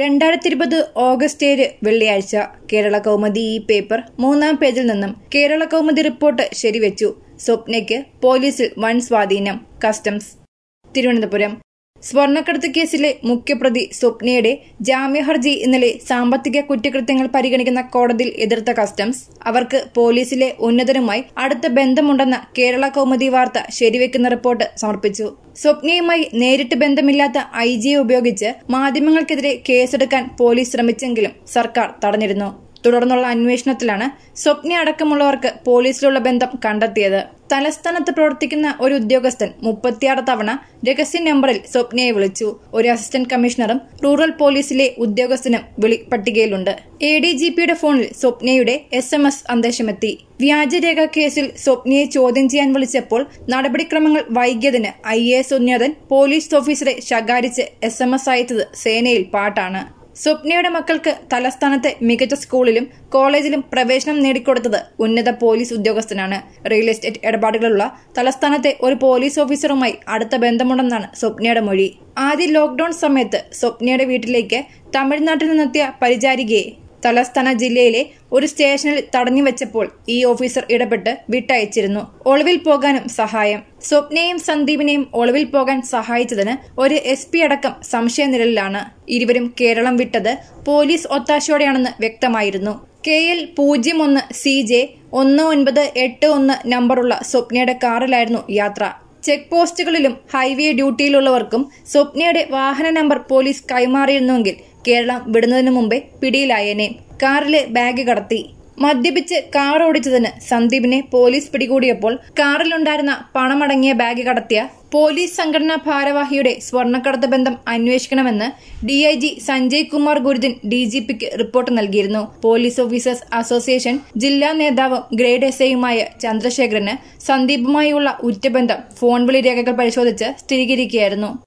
രണ്ടായിരത്തി ഇരുപത് ഓഗസ്റ്റ് ഏഴ് വെള്ളിയാഴ്ച കേരള കൗമുദി ഈ പേപ്പർ മൂന്നാം പേജിൽ നിന്നും കേരള കൗമുദി റിപ്പോർട്ട് ശരിവെച്ചു സ്വപ്നയ്ക്ക് പോലീസിൽ വൻ സ്വാധീനം കസ്റ്റംസ് തിരുവനന്തപുരം സ്വർണ്ണക്കടത്ത് കേസിലെ മുഖ്യപ്രതി സ്വപ്നയുടെ ജാമ്യഹർജി ഇന്നലെ സാമ്പത്തിക കുറ്റകൃത്യങ്ങൾ പരിഗണിക്കുന്ന കോടതിയിൽ എതിർത്ത കസ്റ്റംസ് അവർക്ക് പോലീസിലെ ഉന്നതരുമായി അടുത്ത ബന്ധമുണ്ടെന്ന കേരള കൗമുദി വാർത്ത ശരിവെക്കുന്ന റിപ്പോർട്ട് സമർപ്പിച്ചു സ്വപ്നയുമായി നേരിട്ട് ബന്ധമില്ലാത്ത ഐ ജിയെ ഉപയോഗിച്ച് മാധ്യമങ്ങൾക്കെതിരെ കേസെടുക്കാൻ പോലീസ് ശ്രമിച്ചെങ്കിലും സർക്കാർ തടഞ്ഞിരുന്നു തുടർന്നുള്ള അന്വേഷണത്തിലാണ് സ്വപ്ന അടക്കമുള്ളവർക്ക് പോലീസിലുള്ള ബന്ധം കണ്ടെത്തിയത് തലസ്ഥാനത്ത് പ്രവർത്തിക്കുന്ന ഒരു ഉദ്യോഗസ്ഥൻ മുപ്പത്തിയാറ് തവണ രഹസ്യ നമ്പറിൽ സ്വപ്നയെ വിളിച്ചു ഒരു അസിസ്റ്റന്റ് കമ്മീഷണറും റൂറൽ പോലീസിലെ ഉദ്യോഗസ്ഥനും വിളി പട്ടികയിലുണ്ട് എ ഡി ജി പിയുടെ ഫോണിൽ സ്വപ്നയുടെ എസ് എം എസ് സന്ദേശമെത്തി വ്യാജരേഖ കേസിൽ സ്വപ്നയെ ചോദ്യം ചെയ്യാൻ വിളിച്ചപ്പോൾ നടപടിക്രമങ്ങൾ വൈകിയതിന് ഐ എ എസ് ഉന്നതൻ പോലീസ് ഓഫീസറെ ശകാരിച്ച് എസ് എം എസ് അയച്ചത് സേനയിൽ പാട്ടാണ് സ്വപ്നയുടെ മക്കൾക്ക് തലസ്ഥാനത്തെ മികച്ച സ്കൂളിലും കോളേജിലും പ്രവേശനം നേടിക്കൊടുത്തത് ഉന്നത പോലീസ് ഉദ്യോഗസ്ഥനാണ് റിയൽ എസ്റ്റേറ്റ് ഇടപാടുകളുള്ള തലസ്ഥാനത്തെ ഒരു പോലീസ് ഓഫീസറുമായി അടുത്ത ബന്ധമുണ്ടെന്നാണ് സ്വപ്നയുടെ മൊഴി ആദ്യ ലോക്ഡൌൺ സമയത്ത് സ്വപ്നയുടെ വീട്ടിലേക്ക് തമിഴ്നാട്ടിൽ നിന്നെത്തിയ പരിചാരികയെ തലസ്ഥാന ജില്ലയിലെ ഒരു സ്റ്റേഷനിൽ തടഞ്ഞു വെച്ചപ്പോൾ ഈ ഓഫീസർ ഇടപെട്ട് വിട്ടയച്ചിരുന്നു ഒളിവിൽ പോകാനും സഹായം സ്വപ്നയെയും സന്ദീപിനെയും ഒളിവിൽ പോകാൻ സഹായിച്ചതിന് ഒരു എസ് പി അടക്കം സംശയനിഴലിലാണ് ഇരുവരും കേരളം വിട്ടത് പോലീസ് ഒത്താശയോടെയാണെന്ന് വ്യക്തമായിരുന്നു കെ എൽ പൂജ്യം ഒന്ന് സി ജെ ഒന്ന് ഒൻപത് എട്ട് ഒന്ന് നമ്പറുള്ള സ്വപ്നയുടെ കാറിലായിരുന്നു യാത്ര ചെക്ക് പോസ്റ്റുകളിലും ഹൈവേ ഡ്യൂട്ടിയിലുള്ളവർക്കും സ്വപ്നയുടെ വാഹന നമ്പർ പോലീസ് കൈമാറിയിരുന്നുവെങ്കിൽ കേരളം വിടുന്നതിനു മുമ്പേ പിടിയിലായേനെ കാറിലെ ബാഗ് കടത്തി മദ്യപിച്ച് കാർ ഓടിച്ചതിന് സന്ദീപിനെ പോലീസ് പിടികൂടിയപ്പോൾ കാറിലുണ്ടായിരുന്ന പണമടങ്ങിയ ബാഗ് കടത്തിയ പോലീസ് സംഘടനാ ഭാരവാഹിയുടെ സ്വർണ്ണക്കടത്ത് ബന്ധം അന്വേഷിക്കണമെന്ന് ഡിഐജി സഞ്ജയ് കുമാർ ഗുരുദിൻ ഡിജിപിക്ക് റിപ്പോർട്ട് നൽകിയിരുന്നു പോലീസ് ഓഫീസേഴ്സ് അസോസിയേഷൻ ജില്ലാ നേതാവും ഗ്രേഡ് എസ് ഐയുമായ ചന്ദ്രശേഖരന് സന്ദീപുമായുള്ള ഉറ്റബന്ധം ഫോൺ വിളി രേഖകൾ പരിശോധിച്ച് സ്ഥിരീകരിക്കുകയായിരുന്നു